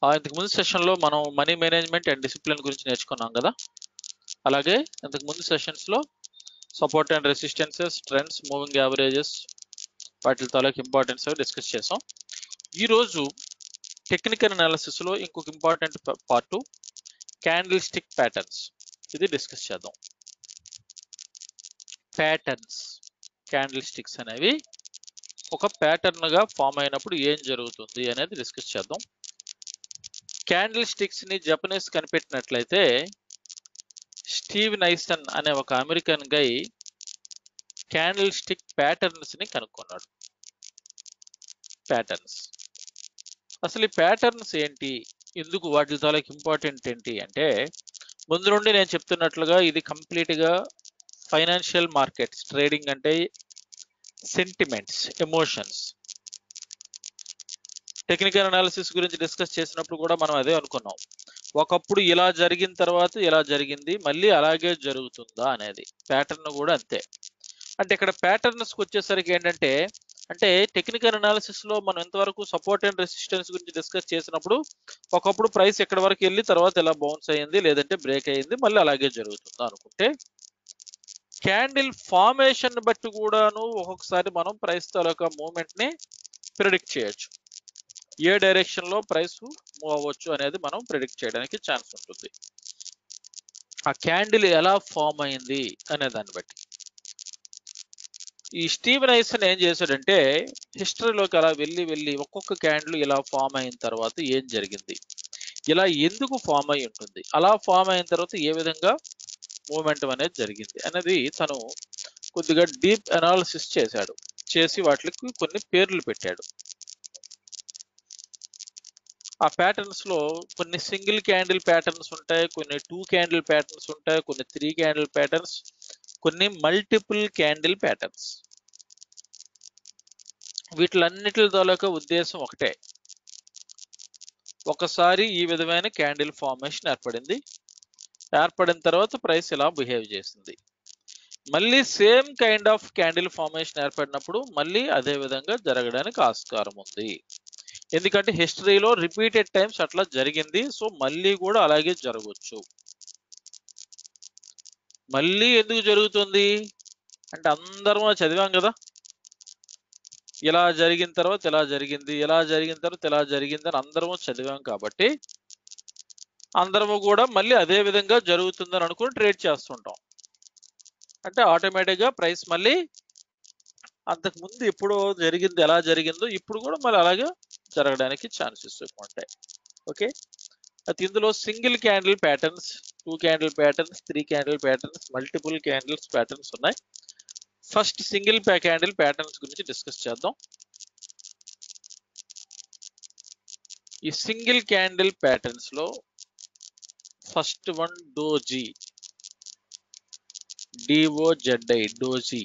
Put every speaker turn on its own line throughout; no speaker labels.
ఆ, ఇంతకు ముందు సెషన్లో మనం మనీ మేనేజ్మెంట్ అండ్ డిసిప్లిన్ గురించి నేర్చుకున్నాం కదా అలాగే ఇంతకు ముందు సెషన్స్లో support and resistances trends moving averages వాటి తాలూకు ఇంపార్టెన్స్ డిస్కస్ చేసాం ఈరోజు టెక్నికల్ అనాలిసిస్లో ఇంకొక important part candlestick patterns ఇది డిస్కస్ చేద్దాం ప్యాటర్న్స్ క్యాండిల్ స్టిక్స్ అనేవి ఒక ప్యాటర్న్ గా ఫామ్ అయినప్పుడు ఏం జరుగుతుంది అనేది డిస్కస్ చేద్దాం క్యాండిల్ స్టిక్స్ ని జపనీస్ కనిపెట్టినట్లయితే స్టీవ్ నైసన్ అనే ఒక American guy candlestick patterns ని కనుక్కున్నాడు ప్యాటర్న్స్ అసలు ఈ ప్యాటర్న్స్ ఏంటి ఎందుకు వాటి తాలూకు ఇంపార్టెంట్ ఏంటి అంటే ముందు నుండి నేను చెప్తున్నట్లుగా ఇది కంప్లీట్ గా ఫైనాన్షియల్ మార్కెట్స్ ట్రేడింగ్ అంటే సెంటిమెంట్స్ ఎమోషన్స్ టెక్నికల్ అనాలిసిస్ గురించి డిస్కస్ చేసినప్పుడు కూడా మనం అదే అనుకున్నాం ఒకప్పుడు ఇలా జరిగిన తర్వాత ఇలా జరిగింది మళ్ళీ అలాగే జరుగుతుందా అనేది ప్యాటర్న్ కూడా అంతే అంటే ఇక్కడ ప్యాటర్న్స్కి వచ్చేసరికి ఏంటంటే అంటే టెక్నికల్ అనాలిసిస్ లో మనం ఎంతవరకు సపోర్ట్ అండ్ రెసిస్టెన్స్ గురించి డిస్కస్ చేసినప్పుడు ఒకప్పుడు ప్రైస్ ఎక్కడి వరకు వెళ్ళి తర్వాత ఎలా బౌన్స్ అయ్యింది లేదంటే బ్రేక్ అయ్యింది మళ్ళీ అలాగే జరుగుతుందా అనుకుంటే క్యాండిల్ ఫార్మేషన్ బట్టి కూడాను ఒక్కొక్కసారి మనం ప్రైస్ తాలూకా మూమెంట్ ని ప్రిడిక్ట్ చేయొచ్చు ఏ డైరెక్షన్ లో ప్రైస్ మూవ్ అవ్వచ్చు అనేది మనం ప్రిడిక్ట్ చేయడానికి ఛాన్స్ ఉంటుంది ఆ క్యాండిల్ ఎలా ఫామ్ అయింది అనే దాన్ని బట్టి ఈ స్టీవెన్ ఐసన్ ఏం చేశాడంటే హిస్టరీలోకి అలా వెళ్ళి వెళ్ళి ఒక్కొక్క క్యాండిల్ ఇలా ఫామ్ అయిన తర్వాత ఏం జరిగింది ఇలా ఎందుకు ఫామ్ అయి ఉంటుంది అలా ఫామ్ అయిన తర్వాత ఏ విధంగా మూమెంట్ అనేది జరిగింది అనేది తను కొద్దిగా డీప్ అనాలిసిస్ చేశాడు చేసి వాటికి కొన్ని పేర్లు పెట్టాడు ఆ ప్యాటర్న్స్ లో కొన్ని సింగిల్ క్యాండిల్ ప్యాటర్న్స్ ఉంటాయి కొన్ని టూ క్యాండిల్ ప్యాటర్న్స్ ఉంటాయి కొన్ని త్రీ క్యాండిల్ ప్యాటర్న్స్ కొన్ని మల్టిపుల్ క్యాండిల్ ప్యాటర్న్స్ వీటిలన్నిటి తాలూకా ఉద్దేశం ఒకటే ఒకసారి ఈ విధమైన క్యాండిల్ ఫార్మేషన్ ఏర్పడింది ఏర్పడిన తర్వాత ప్రైస్ ఇలా బిహేవ్ చేసింది మళ్ళీ same kind of candle formation ఏర్పడినప్పుడు మళ్ళీ అదే విధంగా జరగడానికి ఆస్కారం ఉంది ఎందుకంటే హిస్టరీలో రిపీటెడ్ టైమ్స్ అట్లా జరిగింది సో మళ్ళీ కూడా అలాగే జరగవచ్చు మళ్ళీ ఎందుకు జరుగుతుంది అంటే అందరం చదివాం కదా ఇలా జరిగిన తర్వాత ఇలా జరిగింది ఇలా జరిగిన తర్వాత ఇలా జరిగింది అని అందరము చదివాం కాబట్టి అందరము కూడా మళ్ళీ అదే విధంగా జరుగుతుందని అనుకుని ట్రేడ్ చేస్తుంటాం అంటే ఆటోమేటిక్గా ప్రైస్ మళ్ళీ అంతకు ముందు ఎప్పుడో జరిగింది ఎలా జరిగిందో ఇప్పుడు కూడా మళ్ళీ అలాగే జరగడానికి ఛాన్సెస్ ఎక్కువ ఉంటాయి ఓకే అది ఇందులో single candle patterns two candle patterns three candle patterns multiple candles patterns ఉన్నాయి ఫస్ట్ సింగిల్ క్యాండిల్ ప్యాటర్న్స్ గురించి డిస్కస్ చేద్దాం ఈ సింగిల్ క్యాండిల్ ప్యాటర్న్స్ లో first one doji D O Z I doji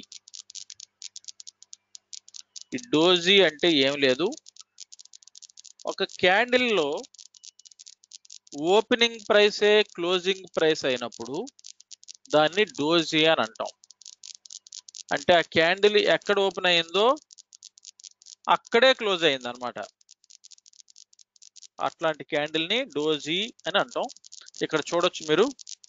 ఈ డోజీ అంటే ఏం లేదు ఒక క్యాండిల్ లో ఓపెనింగ్ ప్రైసే క్లోజింగ్ ప్రైస్ అయినప్పుడు దాన్ని డోజీ అని అంటాం అంటే ఆ క్యాండిల్ ఎక్కడ ఓపెన్ అయిందో అక్కడే క్లోజ్ అయింది అనమాట అట్లాంటి క్యాండిల్ ని డోజీ అని అంటాం ఇక్కడ చూడొచ్చు మీరు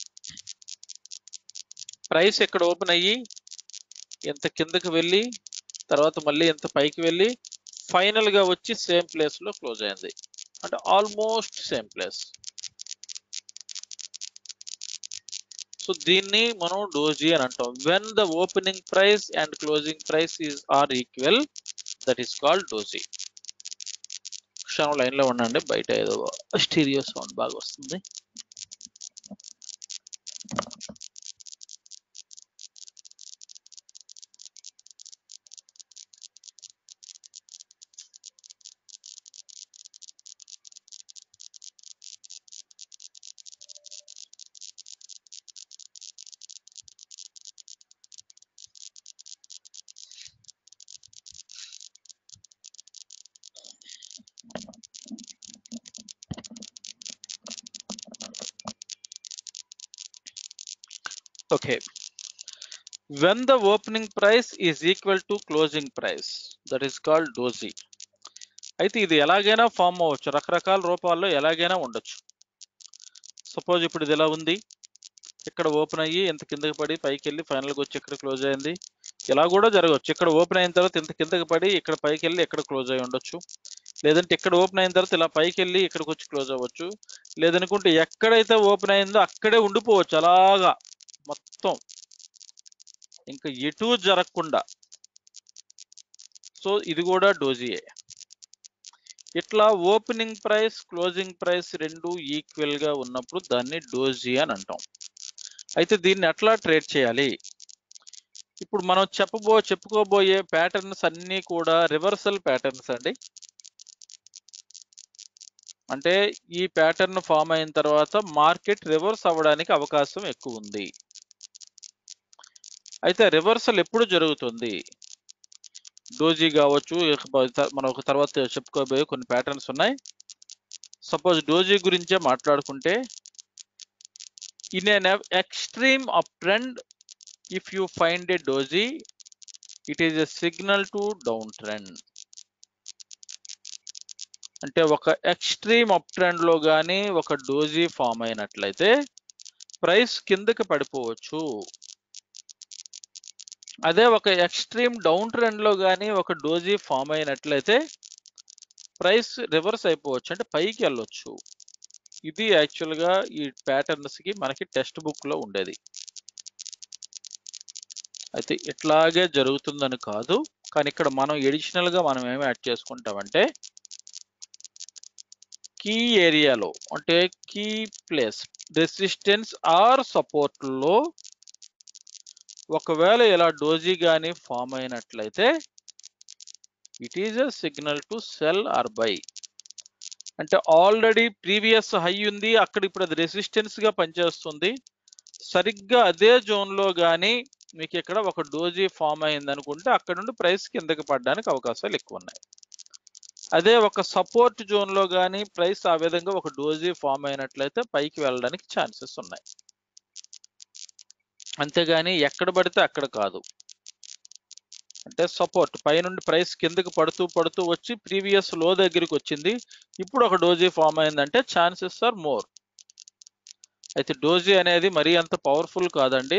ప్రైస్ ఎక్కడ ఓపెన్ అయ్యి ఎంత కిందకి వెళ్ళి తర్వాత మళ్ళీ ఎంత పైకి వెళ్ళి ఫైనల్ గా వచ్చి సేమ్ ప్లేస్ లో క్లోజ్ అయింది అంటే ఆల్మోస్ట్ సేమ్ ప్లేస్ సో దీన్ని మనం డోజీ అని అంటాం when the opening price and closing price is are equal that is called doji క్షణం లైన్ లో ఉండండి బయట ఏదో స్టీరియో సౌండ్ బాగా వస్తుంది Okay. When the opening price is equal to closing price, that is called doji. అయితే ఇది ఎలాగైనా ఫామ్ అవ్వచ్చు రకరకాల రూపాల్లో ఎలాగైనా ఉండొచ్చు సపోజ్ ఇప్పుడు ఇది ఎలా ఉంది ఇక్కడ ఓపెన్ అయ్యి ఇంత కిందకి పడి పైకి వెళ్ళి ఫైనల్గా వచ్చి ఇక్కడ క్లోజ్ అయింది ఇలా కూడా జరగవచ్చు ఇక్కడ ఓపెన్ అయిన తర్వాత ఇంత కిందకి పడి ఇక్కడ పైకి వెళ్ళి ఇక్కడ క్లోజ్ అయి ఉండొచ్చు లేదంటే ఇక్కడ ఓపెన్ అయిన తర్వాత ఇలా పైకి వెళ్ళి ఇక్కడికి వచ్చి క్లోజ్ అవ్వచ్చు లేదనుకుంటే ఎక్కడైతే ఓపెన్ అయిందో అక్కడే ఉండిపోవచ్చు అలాగా మొత్తం ఇంకా ఎటు జరగకుండా సో ఇది కూడా డోజియే ఇట్లా ఓపెనింగ్ ప్రైస్ క్లోజింగ్ ప్రైస్ రెండు ఈక్వల్ గా ఉన్నప్పుడు దాన్ని డోజీ అని అంటాం అయితే దీన్ని ఎట్లా ట్రేడ్ చేయాలి ఇప్పుడు మనం చెప్పబో చెప్పుకోబోయే ప్యాటర్న్స్ అన్నీ కూడా రివర్సల్ ప్యాటర్న్స్ అండి అంటే ఈ ప్యాటర్న్ ఫామ్ అయిన తర్వాత మార్కెట్ రివర్స్ అవ్వడానికి అవకాశం ఎక్కువ ఉంది అయితే రివర్సల్ ఎప్పుడు జరుగుతుంది డోజీ కావచ్చు ఇక బ- మనం ఒక తర్వాత చెప్పుకోబోయే కొన్ని ప్యాటర్న్స్ ఉన్నాయి సపోజ్ డోజీ గురించే మాట్లాడుకుంటే in an extreme up trend if you find a doji it is a signal to down trend అంటే ఒక ఎక్స్ట్రీమ్ అప్ ట్రెండ్ లో కానీ ఒక డోజీ ఫామ్ అయినట్లయితే ప్రైస్ కిందకి పడిపోవచ్చు అదే ఒక ఎక్స్ట్రీమ్ డౌన్ ట్రెండ్ లో కానీ ఒక డోజీ ఫామ్ అయినట్లయితే ప్రైస్ రివర్స్ అయిపోవచ్చు అంటే పైకి వెళ్ళొచ్చు ఇది యాక్చువల్ గా ఈ ప్యాటర్న్స్ కి మనకి టెక్స్ట్ బుక్ లో ఉండేది అయితే ఇట్లాగే జరుగుతుందని కాదు కానీ ఇక్కడ మనం ఎడిషనల్ గా మనం ఏమి యాడ్ చేసుకుంటామంటే కీ ఏరియాలో అంటే key place resistance or support లో ఒకవేళ ఇలా డోజీ కానీ ఫామ్ అయినట్లయితే it is a signal to sell or buy అంటే ఆల్రెడీ ప్రీవియస్ హై ఉంది అక్కడ ఇప్పుడు అది రెసిస్టెన్స్ గా పనిచేస్తుంది సరిగ్గా అదే జోన్ లో కానీ మీకు ఇక్కడ ఒక డోజీ ఫామ్ అయింది అనుకుంటే అక్కడ నుండి ప్రైస్ కిందకి పడడానికి అవకాశాలు ఎక్కువ ఉన్నాయి అదే ఒక సపోర్ట్ జోన్ లో కానీ ప్రైస్ ఆ విధంగా ఒక డోజీ ఫామ్ అయినట్లయితే పైకి వెళ్ళడానికి ఛాన్సెస్ ఉన్నాయి అంతేగాని ఎక్కడ పడితే అక్కడ కాదు అంటే సపోర్ట్ పైనుండి ప్రైస్ కిందకి పడుతూ పడుతూ వచ్చి ప్రీవియస్ లో దగ్గరికి వచ్చింది ఇప్పుడు ఒక డోజీ ఫామ్ అయిందంటే ఛాన్సెస్ ఆర్ మోర్ అయితే డోజీ అనేది మరీ అంత పవర్ఫుల్ కాదండి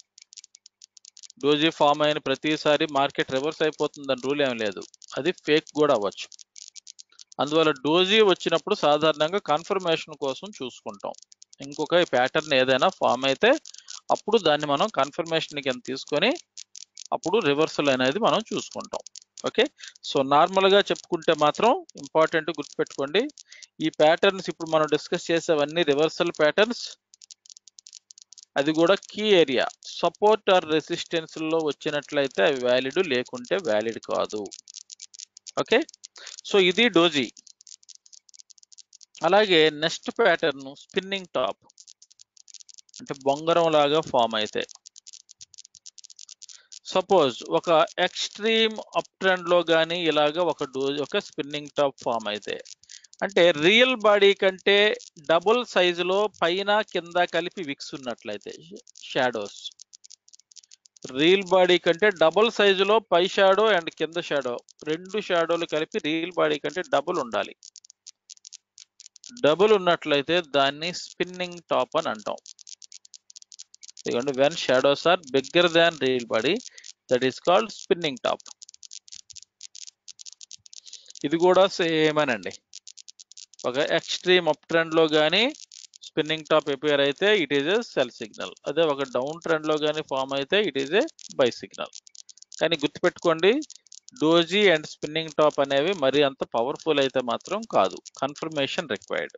డోజీ ఫామ్ అయిన ప్రతిసారి మార్కెట్ రివర్స్ అయిపోతుందని రూల్ ఏం లేదు అది ఫేక్ కూడా అవ్వచ్చు అందువల్ల డోజీ వచ్చినప్పుడు సాధారణంగా కన్ఫర్మేషన్ కోసం చూసుకుంటాం ఇంకొక ప్యాటర్న్ ఏదైనా ఫామ్ అయితే అప్పుడు దాన్ని మనం కన్ఫర్మేషన్ కింద తీసుకొని అప్పుడు రివర్సల్ అనేది మనం చూసుకుంటాం ఓకే సో నార్మల్ గా చెప్పుకుంటే మాత్రం ఇంపార్టెంట్ గుర్తుపెట్టుకోండి ఈ ప్యాటర్న్స్ ఇప్పుడు మనం డిస్కస్ చేసేవన్నీ రివర్సల్ ప్యాటర్న్స్ అది కూడా key area support or resistance లో వచ్చినట్లయితే అవి వ్యాలిడ్ లేకుంటే వ్యాలిడ్ కాదు ఓకే సో ఇది డోజీ అలాగే నెక్స్ట్ ప్యాటర్న్ స్పిన్నింగ్ టాప్ అంటే బొంగరం లాగా ఫామ్ అయితే సపోజ్ ఒక ఎక్స్ట్రీమ్ అప్ ట్రెండ్ లో కానీ ఇలాగ ఒక డోజ్ ఒక స్పిన్నింగ్ టాప్ ఫామ్ అయితే అంటే రియల్ బాడీ కంటే డబుల్ సైజులో పైన కింద కలిపి విక్స్ ఉన్నట్లయితే షాడోస్ రియల్ బాడీ కంటే డబుల్ సైజులో పై షాడో అండ్ కింద షాడో రెండు షాడోలు కలిపి రియల్ బాడీ కంటే డబుల్ ఉండాలి డబుల్ ఉన్నట్లయితే దాన్ని స్పిన్నింగ్ టాప్ అని అంటాం ఇదిగోండి when shadows are bigger than real body that is called spinning top ఇది కూడా సేమ్ అనండి ఒక ఎక్స్ట్రీమ్ అప్ ట్రెండ్ లో కానీ స్పిన్నింగ్ టాప్ ఎపియర్ అయితే it is a sell signal అదే ఒక డౌన్ ట్రెండ్ లో కానీ ఫామ్ అయితే it is a buy signal కానీ గుర్తుపెట్టుకోండి డోజీ అండ్ స్పిన్నింగ్ టాప్ అనేవి మరి అంత పవర్ఫుల్ అయితే మాత్రం కాదు కన్ఫర్మేషన్ రిక్వైర్డ్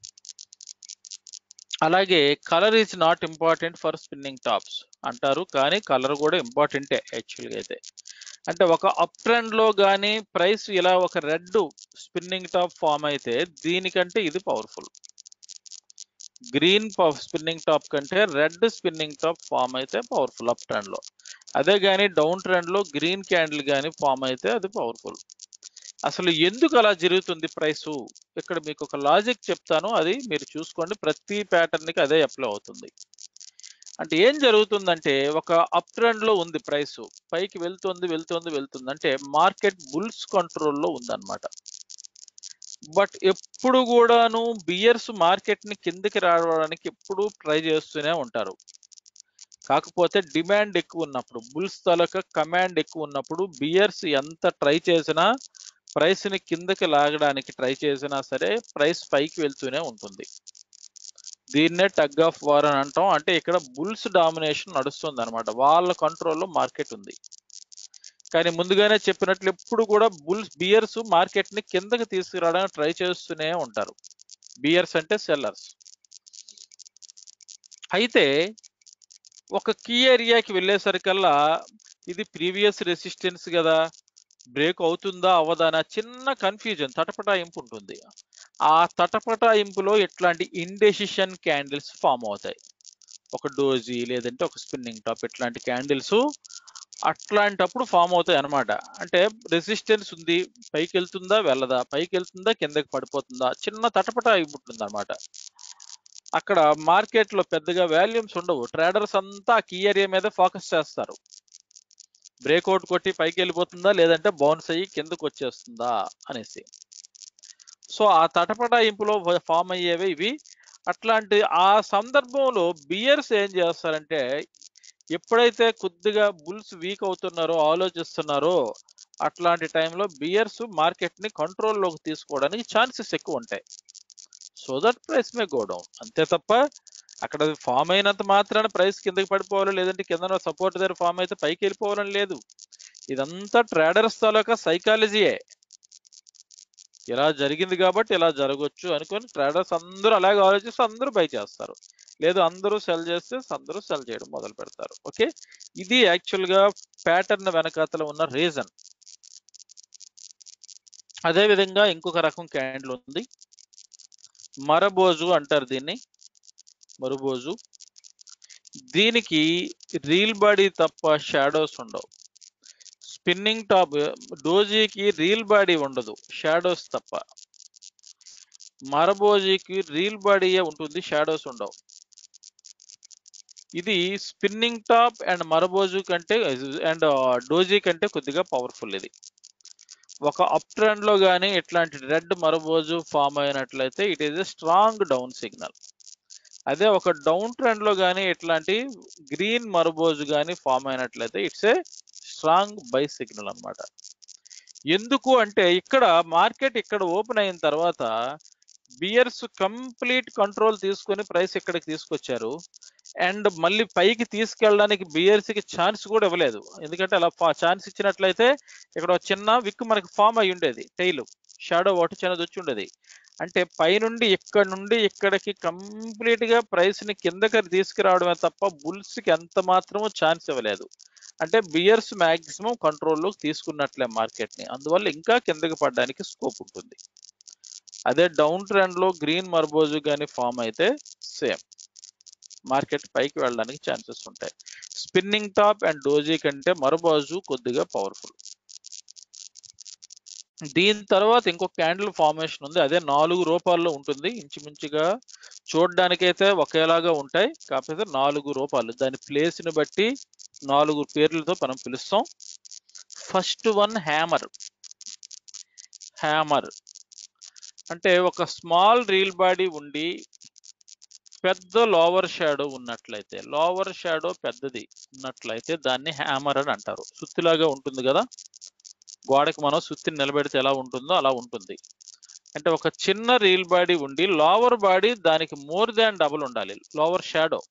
అలాగే colour is not important for spinning tops అంటారు కానీ కలర్ కూడా ఇంపార్టెంటే యాక్చువల్గా అయితే అంటే ఒక అప్ ట్రెండ్ లో కానీ ప్రైస్ ఇలా ఒక రెడ్ స్పిన్నింగ్ టాప్ ఫామ్ అయితే దీనికంటే ఇది పవర్ఫుల్ గ్రీన్ స్పిన్నింగ్ టాప్ కంటే రెడ్ స్పిన్నింగ్ టాప్ ఫామ్ అయితే పవర్ఫుల్ అప్ ట్రెండ్ లో అదే కానీ డౌన్ ట్రెండ్ లో గ్రీన్ క్యాండిల్ కానీ ఫామ్ అయితే అది పవర్ఫుల్ అసలు ఎందుకు అలా జరుగుతుంది ప్రైస్ ఇక్కడ మీకు ఒక లాజిక్ చెప్తాను అది మీరు చూసుకోండి ప్రతి ప్యాటర్న్ కి అదే అప్లై అవుతుంది అంటే ఏం జరుగుతుందంటే ఒక అప్ ట్రెండ్ లో ఉంది ప్రైస్ పైకి వెళ్తుంది వెళ్తుంది వెళ్తుంది అంటే మార్కెట్ బుల్స్ కంట్రోల్లో ఉందన్నమాట బట్ ఎప్పుడు కూడాను బియర్స్ మార్కెట్ ని కిందకి రావడానికి ఎప్పుడు ట్రై చేస్తూనే ఉంటారు కాకపోతే డిమాండ్ ఎక్కువ ఉన్నప్పుడు బుల్స్ తాలూకా కమాండ్ ఎక్కువ ఉన్నప్పుడు బియర్స్ ఎంత ట్రై చేసినా ప్రైస్ ని కిందకి లాగడానికి ట్రై చేసినా సరే ప్రైస్ పైకి వెళ్తూనే ఉంటుంది దీన్నే టగ్ ఆఫ్ వార్ అని అంటాం అంటే ఇక్కడ బుల్స్ డామినేషన్ నడుస్తుంది అనమాట వాళ్ళ కంట్రోల్లో మార్కెట్ ఉంది కానీ ముందుగానే చెప్పినట్లు ఎప్పుడు కూడా బుల్స్ బియర్స్ మార్కెట్ ని కిందకి తీసుకురావడానికి ట్రై చేస్తూనే ఉంటారు బియర్స్ అంటే సెల్లర్స్ అయితే ఒక కీ ఏరియాకి వెళ్ళేసరికల్లా ఇది ప్రీవియస్ రెసిస్టెన్స్ కదా బ్రేక్ అవుతుందా అవ్వదా అనే చిన్న కన్ఫ్యూజన్ తటపటాయింపు ఉంటుంది ఆ తటపటాయింపులో ఇట్లాంటి ఇండెసిషన్ క్యాండిల్స్ ఫామ్ అవుతాయి ఒక డోజీ లేదంటే ఒక స్పిన్నింగ్ టాప్ ఇట్లాంటి క్యాండిల్స్ అట్లాంటప్పుడు ఫామ్ అవుతాయి అన్నమాట అంటే రెసిస్టెన్స్ ఉంది పైకి వెళ్తుందా వెళ్ళదా పైకి వెళ్తుందా కిందకి పడిపోతుందా చిన్న తటపటాయింపు ఉంటుంది అనమాట అక్కడ మార్కెట్ లో పెద్దగా వాల్యూమ్స్ ఉండవు ట్రేడర్స్ అంతా కీ ఏరియా మీద ఫోకస్ చేస్తారు బ్రేక్అవుట్ కొట్టి పైకి వెళ్ళిపోతుందా లేదంటే బౌన్స్ అయ్యి కిందకు వచ్చేస్తుందా అనేసి సో ఆ తటపటాయింపులో ఫామ్ అయ్యేవి ఇవి అట్లాంటి ఆ సందర్భంలో బియర్స్ ఏం చేస్తారంటే ఎప్పుడైతే కొద్దిగా బుల్స్ వీక్ అవుతున్నారో ఆలోచిస్తున్నారో అట్లాంటి టైంలో బియర్స్ మార్కెట్ ని కంట్రోల్లోకి తీసుకోవడానికి ఛాన్సెస్ ఎక్కువ ఉంటాయి so that price may go down అంతే తప్ప అక్కడ ఫామ్ అయినంత మాత్రాన ప్రైస్ కిందకి పడిపోవాలి లేదంటే కింద సపోర్ట్ దగ్గర ఫామ్ అయితే పైకి వెళ్ళిపోవాలని లేదు ఇదంతా ట్రేడర్స్ తాలూకా సైకాలజీయే ఇలా జరిగింది కాబట్టి ఇలా జరగవచ్చు అనుకొని ట్రేడర్స్ అందరూ అలాగే ఆలోచిస్తే అందరూ బై చేస్తారు లేదు అందరూ సెల్ చేస్తే అందరూ సెల్ చేయడం మొదలు పెడతారు ఓకే ఇది యాక్చువల్ గా ప్యాటర్న్ వెనకాతల ఉన్న రీజన్ అదే విధంగా ఇంకొక రకం క్యాండిల్ ఉంది మరబోజు అంటారు దీన్ని మరుబోజు దీనికి రీల్ బాడీ తప్ప షాడోస్ ఉండవు స్పిన్నింగ్ టాప్ డోజీకి రీల్ బాడీ ఉండదు షాడోస్ తప్ప మరబోజీకి రీల్ బాడీయే ఉంటుంది షాడోస్ ఉండవు ఇది స్పిన్నింగ్ టాప్ అండ్ మరబోజు కంటే అండ్ డోజీ కంటే కొద్దిగా పవర్ఫుల్ ఇది ఒక అప్ ట్రెండ్ లో కానీ ఇట్లాంటి రెడ్ మరబోజు ఫామ్ అయినట్లయితే it is a strong down signal అదే ఒక డౌన్ ట్రెండ్ లో కానీ ఇట్లాంటి గ్రీన్ మరబోజు కానీ ఫామ్ అయినట్లయితే it's a strong buy signal అన్నమాట ఎందుకు అంటే ఇక్కడ మార్కెట్ ఇక్కడ ఓపెన్ అయిన తర్వాత బియర్స్ కంప్లీట్ కంట్రోల్ తీసుకొని ప్రైస్ ఇక్కడికి తీసుకొచ్చారు అండ్ మళ్ళీ పైకి తీసుకెళ్ళడానికి బియర్స్ కి ఛాన్స్ కూడా ఇవ్వలేదు ఎందుకంటే అలా ఛాన్స్ ఇచ్చినట్లయితే ఇక్కడ ఒక చిన్న విక్ మనకి ఫామ్ అయి ఉండేది టైల్ షాడో ఒకటి చిన్నది వచ్చి ఉండేది అంటే పైనుండి ఇక్కడ నుండి ఇక్కడికి కంప్లీట్ గా ప్రైస్ ని కిందకి తీసుకురావడమే తప్ప బుల్స్ కి ఎంత మాత్రము ఛాన్స్ ఇవ్వలేదు అంటే బియర్స్ మాక్సిమం కంట్రోల్లోకి తీసుకున్నట్లే మార్కెట్ ని అందువల్ల ఇంకా కిందకి పడడానికి స్కోప్ ఉంటుంది అదే డౌన్ ట్రెండ్ లో గ్రీన్ మర్బోజు కానీ ఫామ్ అయితే సేమ్ మార్కెట్ పైకి వెళ్ళడానికి ఛాన్సెస్ ఉంటాయి స్పిన్నింగ్ టాప్ అండ్ డోజీ కంటే మరబాజు కొద్దిగా పవర్ఫుల్ దీని తర్వాత ఇంకొక క్యాండిల్ ఫార్మేషన్ ఉంది అదే నాలుగు రూపాల్లో ఉంటుంది ఇంచుమించుగా చూడడానికైతే ఒకేలాగా ఉంటాయి కాకపోతే నాలుగు రూపాయలు దాని ప్లేస్ ని బట్టి నాలుగు పేర్లతో మనం పిలుస్తాం ఫస్ట్ వన్ హ్యామర్ హ్యామర్ అంటే ఒక స్మాల్ రీల్ బాడీ ఉండి పెద్ద లోవర్ షాడో ఉన్నట్లయితే లోవర్ షాడో పెద్దది ఉన్నట్లయితే దాన్ని హ్యామర్ అని అంటారు సుత్తిలాగా ఉంటుంది కదా గోడకి మనం సుత్తిని నిలబెడితే ఎలా ఉంటుందో అలా ఉంటుంది అంటే ఒక చిన్న రీల్ బాడీ ఉండి లోవర్ బాడీ దానికి మోర్ దాన్ డబుల్ ఉండాలి లోవర్ షాడో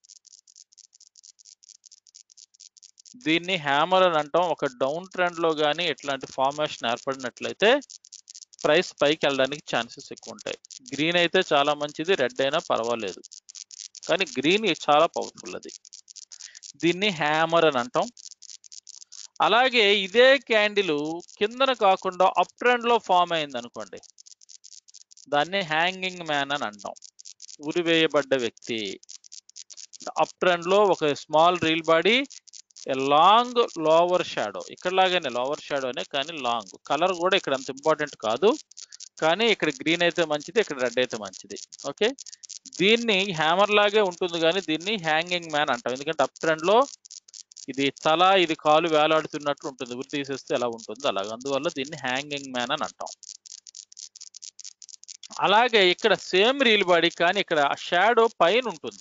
దీన్ని హ్యామర్ అని అంటాం ఒక డౌన్ ట్రెండ్ లో కానీ ఇట్లాంటి ఫార్మేషన్ ఏర్పడినట్లయితే ప్రైస్ పైకి వెళ్ళడానికి ఛాన్సెస్ ఎక్కువ ఉంటాయి గ్రీన్ అయితే చాలా మంచిది రెడ్ అయినా పర్వాలేదు కానీ గ్రీన్ చాలా పవర్ఫుల్ అది దీన్ని హ్యామర్ అని అంటాం అలాగే ఇదే క్యాండిల్ కిందన కాకుండా అప్ ట్రెండ్ లో ఫామ్ అయింది అనుకోండి దాన్ని హ్యాంగింగ్ మ్యాన్ అని అంటాం ఉరివేయబడ్డ వ్యక్తి అప్ ట్రెండ్ లో ఒక small real body long lower shadow ఇక్కడ లాగానే లోవర్ షాడోనే కానీ లాంగ్ కలర్ కూడా ఇక్కడ అంత ఇంపార్టెంట్ కాదు కానీ ఇక్కడ గ్రీన్ అయితే మంచిది ఇక్కడ రెడ్ అయితే మంచిది ఓకే దీన్ని హ్యామర్ లాగే ఉంటుంది కానీ దీన్ని హ్యాంగింగ్ మ్యాన్ అంటాం ఎందుకంటే అప్ ట్రెండ్ లో ఇది తల ఇది కాలు వేలాడుతున్నట్లు ఉంటుంది ఉరి తీసేస్తే ఎలా ఉంటుంది అలాగ అందువల్ల దీన్ని హ్యాంగింగ్ మ్యాన్ అని అంటాం అలాగే ఇక్కడ సేమ్ రీల్ బాడీ కానీ ఇక్కడ షాడో పైన ఉంటుంది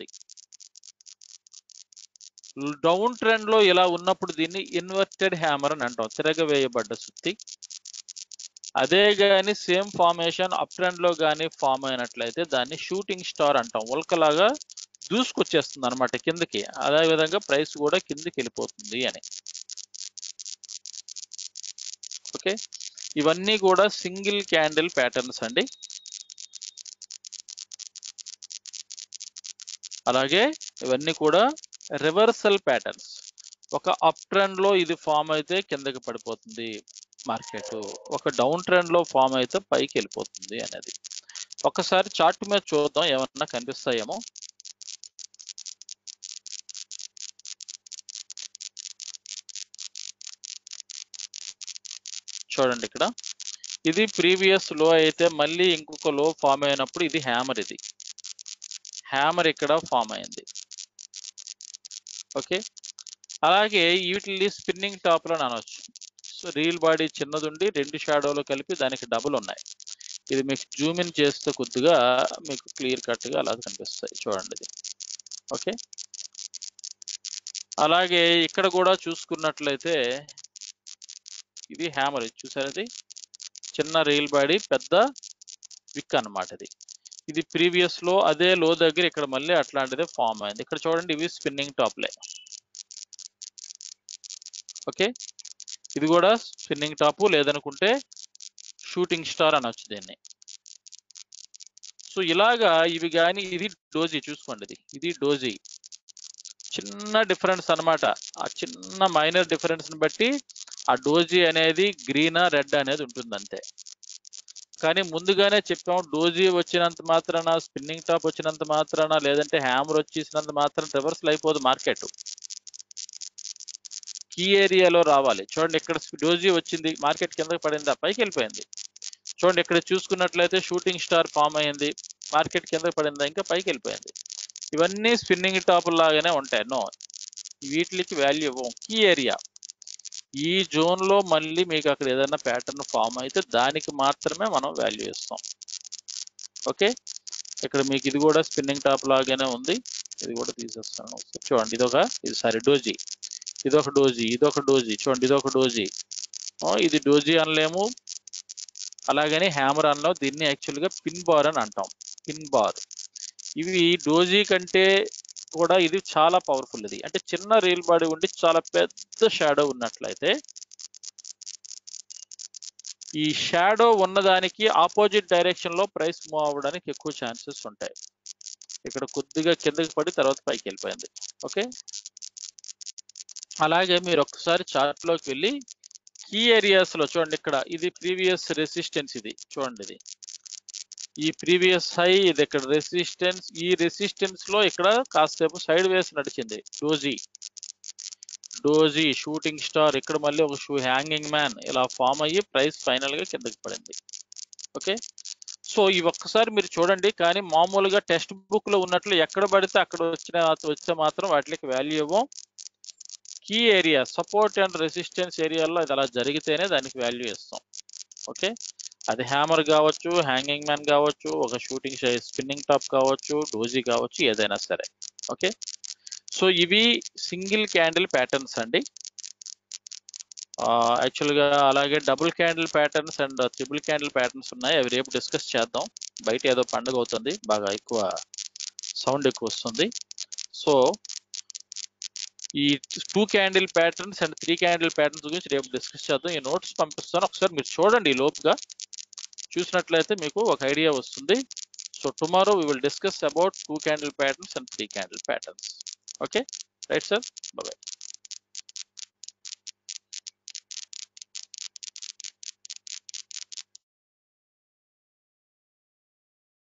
డౌన్ ట్రెండ్ లో ఇలా ఉన్నప్పుడు దీన్ని ఇన్వర్టెడ్ హ్యామర్ అని అంటాం తిరగవేయబడ్డ సుత్తి అదే గాని సేమ్ ఫార్మేషన్ అప్ ట్రెండ్ లో గానీ ఫామ్ అయినట్లయితే దాన్ని షూటింగ్ స్టార్ అంటాం ఉల్కలాగా దూసుకొచ్చేస్తుంది అనమాట కిందకి అదే విధంగా ప్రైస్ కూడా కిందకి వెళ్ళిపోతుంది అని ఓకే ఇవన్నీ కూడా సింగిల్ క్యాండిల్ ప్యాటర్న్స్ అండి అలాగే ఇవన్నీ కూడా రివర్సల్ ప్యాటర్న్స్ ఒక అప్ ట్రెండ్ లో ఇది ఫామ్ అయితే కిందకి పడిపోతుంది మార్కెట్ ఒక డౌన్ ట్రెండ్ లో ఫామ్ అయితే పైకి వెళ్ళిపోతుంది అనేది ఒకసారి చార్ట్ మీద చూద్దాం ఏమన్నా కనిపిస్తాయేమో చూడండి ఇక్కడ ఇది ప్రీవియస్ లో అయితే మళ్ళీ ఇంకొక లో ఫామ్ అయినప్పుడు ఇది హ్యామర్ ఇది హ్యామర్ ఇక్కడ ఫామ్ అయింది ఓకే అలాగే వీటిని స్పిన్నింగ్ టాప్ లో అనవచ్చు సో రీల్ బాడీ చిన్నదుండి రెండు షాడోలు కలిపి దానికి డబుల్ ఉన్నాయి ఇది మీకు జూమ్ ఇన్ చేస్తే కొద్దిగా మీకు క్లియర్ కట్ గా అలా కనిపిస్తాయి చూడండి ఇది ఓకే అలాగే ఇక్కడ కూడా చూసుకున్నట్లయితే ఇది హ్యామర్ చూసారు ఇది చిన్న రీల్ బాడీ పెద్ద విక్ అన్నమాట ఇది ఇది ప్రీవియస్ లో అదే లో దగ్గర ఇక్కడ మళ్ళీ అట్లాంటిదే ఫామ్ అయింది ఇక్కడ చూడండి ఇవి స్పిన్నింగ్ టాప్లే ఓకే ఇది కూడా స్పిన్నింగ్ టాప్ లేదనుకుంటే షూటింగ్ స్టార్ అనొచ్చు దీన్ని సో ఇలాగా ఇవి కానీ ఇది డోజీ చూసుకోండి ఇది ఇది డోజీ చిన్న డిఫరెన్స్ అన్నమాట ఆ చిన్న మైనర్ డిఫరెన్స్ ని బట్టి ఆ డోజీ అనేది గ్రీన్ రెడ్ అనేది ఉంటుంది అంతే కానీ ముందుగానే చెప్పాం డోజీ వచ్చినంత మాత్రాన స్పిన్నింగ్ టాప్ వచ్చినంత మాత్రాన లేదంటే హ్యామర్ వచ్చేసినంత మాత్రం రివర్సల్ అయిపోదు మార్కెట్ కీ ఏరియాలో రావాలి చూడండి ఇక్కడ డోజీ వచ్చింది మార్కెట్ కిందకి పడింది పైకి వెళ్ళిపోయింది చూడండి ఇక్కడ చూసుకున్నట్లయితే షూటింగ్ స్టార్ ఫామ్ అయింది మార్కెట్ కిందకి పడిందా ఇంకా పైకి వెళ్ళిపోయింది ఇవన్నీ స్పిన్నింగ్ టాప్ లాగానే ఉంటాయి నో వీటికి వాల్యూ ఇవ్వం కీ ఏరియా ఈ జోన్ లో మళ్ళీ మీకు అక్కడ ఏదైనా ప్యాటర్న్ ఫామ్ అయితే దానికి మాత్రమే మనం వాల్యూ ఇస్తాం ఓకే ఇక్కడ మీకు ఇది కూడా స్పిన్నింగ్ టాప్ లాగానే ఉంది ఇది కూడా తీసేస్తాను ఒకసారి చూడండి ఇదొక ఇది సారీ డోజీ ఇదొక డోజీ ఇదొక డోజీ చూడండి ఇదొక డోజీ ఆ, ఇది డోజీ అనలేము అలాగని హ్యామర్ అనలేము దీన్ని యాక్చువల్గా పిన్ బార్ అని అంటాం పిన్ బార్ ఇవి డోజీ కంటే కూడా ఇది చాలా పవర్ఫుల్ ఇది అంటే చిన్న రీల్ బాడీ ఉండి చాలా పెద్ద షాడో ఉన్నట్లయితే ఈ షాడో ఉన్నదానికి ఆపోజిట్ డైరెక్షన్ లో ప్రైస్ మూవ్ అవ్వడానికి ఎక్కువ ఛాన్సెస్ ఉంటాయి ఇక్కడ కొద్దిగా కిందకి పడి తర్వాత పైకి వెళ్ళిపోయింది ఓకే అలాగే మీరు ఒక్కసారి చార్ట్ లోకి వెళ్ళి కీ ఏరియాస్ లో చూడండి ఇక్కడ ఇది ప్రీవియస్ రెసిస్టెన్స్ ఇది చూడండి ఇది ఈ ప్రీవియస్ హై ఇది ఇక్కడ రెసిస్టెన్స్ ఈ రెసిస్టెన్స్ లో ఇక్కడ కాసేపు సైడ్ వేస్ నడిచింది డోజీ డోజీ షూటింగ్ స్టార్ ఇక్కడ మళ్ళీ ఒక షూ హ్యాంగింగ్ మ్యాన్ ఇలా ఫామ్ అయ్యి ప్రైస్ ఫైనల్ గా కిందకి పడింది ఓకే సో ఇవి ఒక్కసారి మీరు చూడండి కానీ మామూలుగా టెక్స్ట్ బుక్ లో ఉన్నట్లు ఎక్కడ పడితే అక్కడ వచ్చిన వస్తే మాత్రం వాటికి వాల్యూ ఇవ్వం key area support and resistance ఏరియాలో అది అలా జరిగితేనే దానికి వాల్యూ ఇస్తాం ఓకే అది హ్యామర్ కావచ్చు హ్యాంగింగ్ మ్యాన్ కావచ్చు ఒక షూటింగ్ స్పిన్నింగ్ టాప్ కావచ్చు డోజీ కావచ్చు ఏదైనా సరే ఓకే సో ఇవి సింగిల్ క్యాండిల్ ప్యాటర్న్స్ అండి యాక్చువల్గా అలాగే double candle patterns and triple candle patterns ఉన్నాయి అవి రేపు డిస్కస్ చేద్దాం బయట ఏదో పండుగ అవుతుంది బాగా ఎక్కువ సౌండ్ ఎక్కువ వస్తుంది సో ఈ two candle patterns and three candle patterns గురించి రేపు డిస్కస్ చేద్దాం ఈ నోట్స్ పంపిస్తాను ఒకసారి మీరు చూడండి ఈ లోపుగా చూసినట్లయితే మీకు ఒక ఐడియా వస్తుంది so tomorrow we will discuss about two candle patterns and three candle patterns okay right sir bye